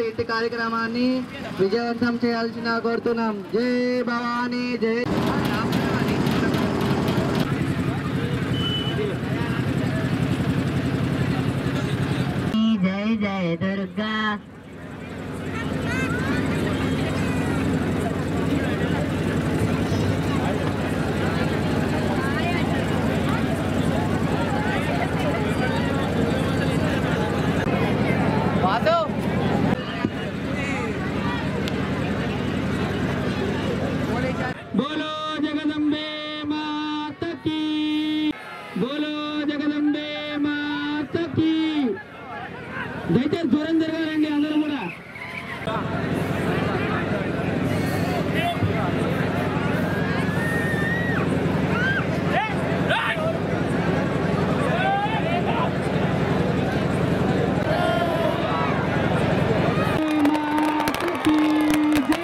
ఇంటి కార్యక్రమాన్ని విజయవంతం చేయాల్సిన కోరుతున్నాం జై భవానీ జై జై జయ దుర్గా बोलो जगदम्बे मात की बोलो జగదంబే మాతకి దయచేసి దూరం జరగాలండి అందరూ కూడా మాతకి జై.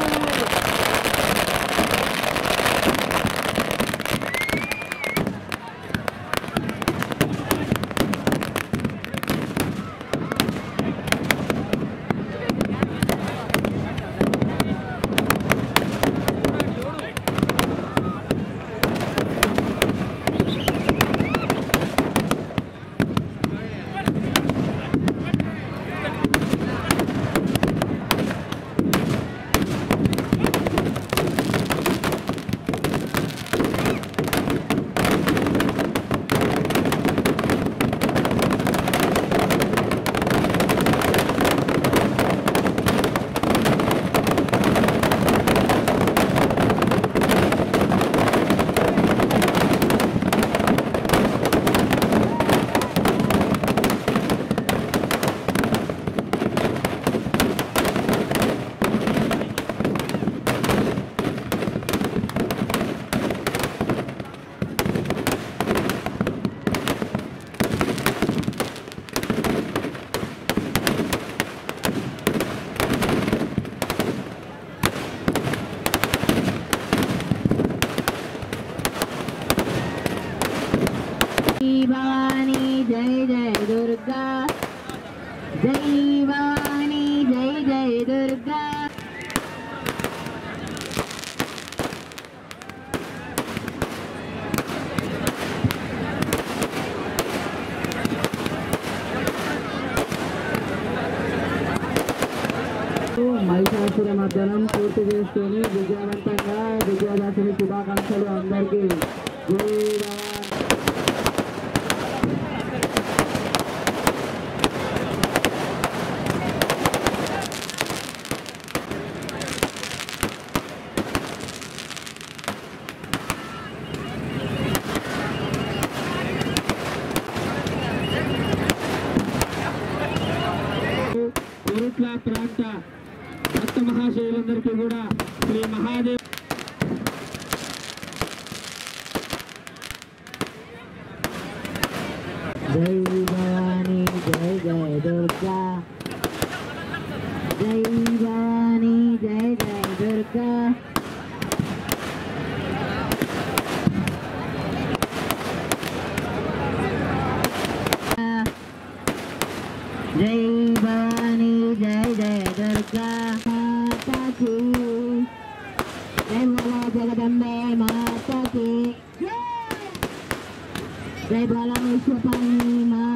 జై భవానీ జై జయ దుర్గా జై భవానీ జై జయ దుర్గా మహిషాసుర మధ్యాహ్నం పూర్తి చేసుకొని విజయవంతంగా విజయదశమి శుభాకాంక్షలు అందరికీ జై భవానీ కోరుట్ల ప్రాంత భక్త మహాశయులందరికీ కూడా శ్రీ మహాదేవ్ జై భవానీ జై జయ దుర్గా జై భవానీ జై జయ దుర్గా జై భవానీ జై జయ దుర్గా మాతాకి జై భోలా జగదంబే మాతాకి జై బాలా విశ్వపాణి మా